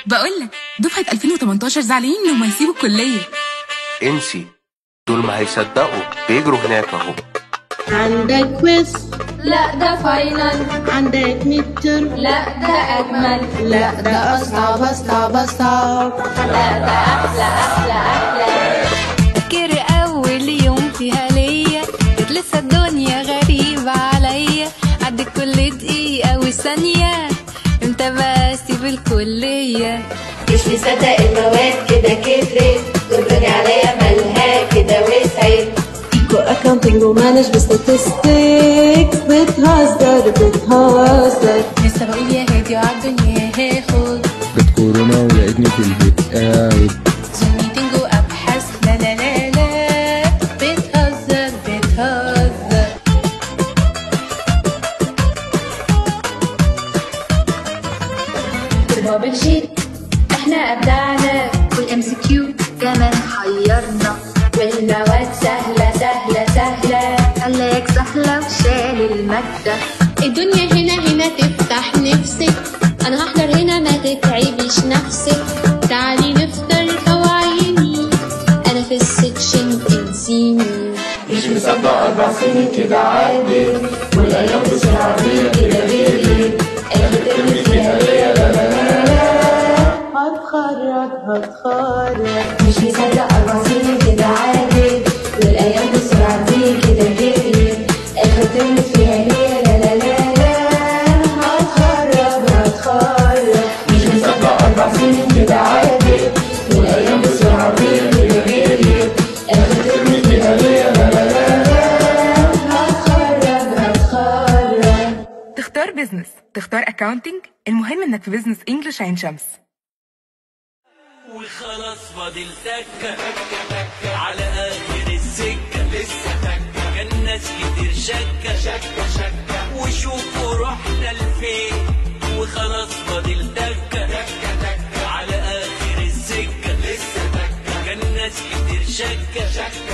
بقول لك دفعة 2018 زعلانين انهم هيسيبوا الكلية انسي دول ما هيصدقوا بيجروا هناك اهو عندك كويس لا ده فاينل عندك ميدتر لا ده أجمل لا ده أصعب أصعب أصعب لا ده أحلى أحلى أحلى فاكر أول يوم فيها ليا كانت لسه الدنيا غريبة عليا عدت كل دقيقة وثانية امتى بقى اسيب الكلية مش مصدق المواد كده كترت والدنيا عليا مالها كده وسعت إيكو أكاونتنج ومانج بستاتستكس بتهزر بتهزر لسه بقول يا هادي وعالدنيا هاخد جت كورونا ولقيتني في البيت قاعد زوم ميتنج وابحث لا لا لا لا بتهزر بتهزر البابل شيت احنا ابدعنا والام سي كيو كمان حيرنا والمواد سهلة سهلة سهلة خلاك سهلة وشال المادة الدنيا هنا هنا تفتح نفسك انا هحضر هنا ما تتعبيش نفسك تعالي نفطر فوعيني انا في السكشن انسيني مش مصدق اربع سنين كده عدت والايام بسرعة بيا كده جريت اخر ترم فيها ليا لا لا لا لا هتخرج هتخرج مش مصدق اربع سنين كده عدت والايام بسرعة بيا كده جريت اخر ترم فيها ليا لا لا لا لا هتخرج هتخرج مش مصدق اربع سنين كده عدت والايام بسرعة بيا كده جريت اخر ترم فيها ليا لا لا لا لا هتخرج هتخرج تختار بيزنس تختار اكاونتنج المهم انك في بيزنس انجلش عين شمس وخلاص فاضل تكة على آخر السكة لسه تكة كان ناس كتير شكة شكة شكة وشوفوا رحنا لفين وخلاص فاضل تكة على آخر السكة لسه تكة كان ناس كتير شكة شكة